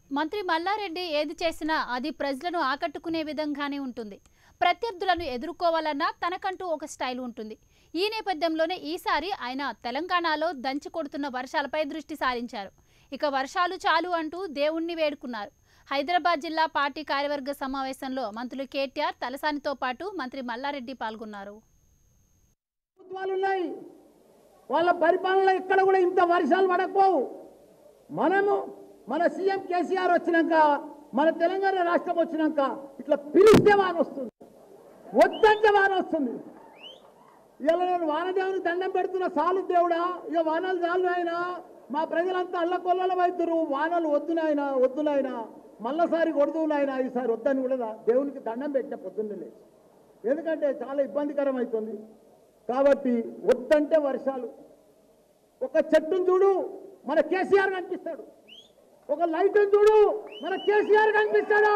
మంత్రి మల్లారెడ్డి ఏది చేసినా అది ప్రజలను ఆకట్టుకునే విధంగానే ఉంటుంది ప్రత్యర్థులను ఎదుర్కోవాలన్నా తనకంటూ ఒక స్టైల్ ఉంటుంది ఈ నేపథ్యంలోనే ఈసారి ఆయన తెలంగాణలో దంచి కొడుతున్న వర్షాలపై దృష్టి సారించారు ఇక వర్షాలు చాలు అంటూ దేవుణ్ణి వేడుకున్నారు హైదరాబాద్ జిల్లా పార్టీ కార్యవర్గ సమావేశంలో మంత్రులు కేటీఆర్ తలసానితో పాటు మంత్రి మల్లారెడ్డి పాల్గొన్నారు ప్రభుత్వాలు ఉన్నాయి వాళ్ళ పరిపాలన ఇక్కడ కూడా ఇంత వర్షాలు పడకపోవు మనము మన సీఎం కేసీఆర్ వచ్చినాక మన తెలంగాణ రాష్ట్రం వచ్చినాక ఇట్లా పిలిస్తే వాన వస్తుంది వద్దంటే వాన వస్తుంది ఇలా నేను వానదేవుని దండం పెడుతున్న సాలు దేవుడా ఇక వానలు చాలు ఆయన మా ప్రజలంతా అల్లకొల్లలం అవుతారు వానలు వద్దు నాయన వద్దు నాయన మళ్ళసారి కొడుతూ నాయన ఈసారి వద్దని కూడా దేవునికి దండం పెట్టిన పొద్దున్నే లేచి ఎందుకంటే చాలా ఇబ్బందికరం అవుతుంది కాబట్టి వద్దంటే వర్షాలు ఒక చెట్టును చూడు మన కేసీఆర్ కనిపిస్తాడు ఒక లైట్ను చూడు మన కేసీఆర్ కనిపిస్తాడు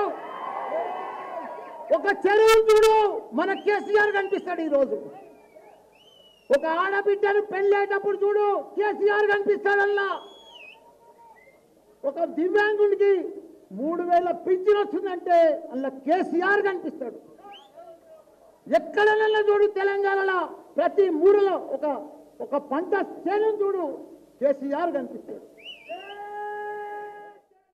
ఒక చెరువును చూడు మన కేసీఆర్ కనిపిస్తాడు ఈరోజు ఒక ఆడబిడ్డను పెళ్ళేటప్పుడు చూడు కేసీఆర్ కనిపిస్తాడల్లా ఒక దివ్యాంగునికి మూడు వేల పింఛన్ వస్తుందంటే అలా కేసీఆర్ కనిపిస్తాడు ఎక్కడనన్నా చూడు తెలంగాణలో ప్రతి మూడులో ఒక ఒక పంట చేను చూడు కేసీఆర్ కనిపిస్తాడు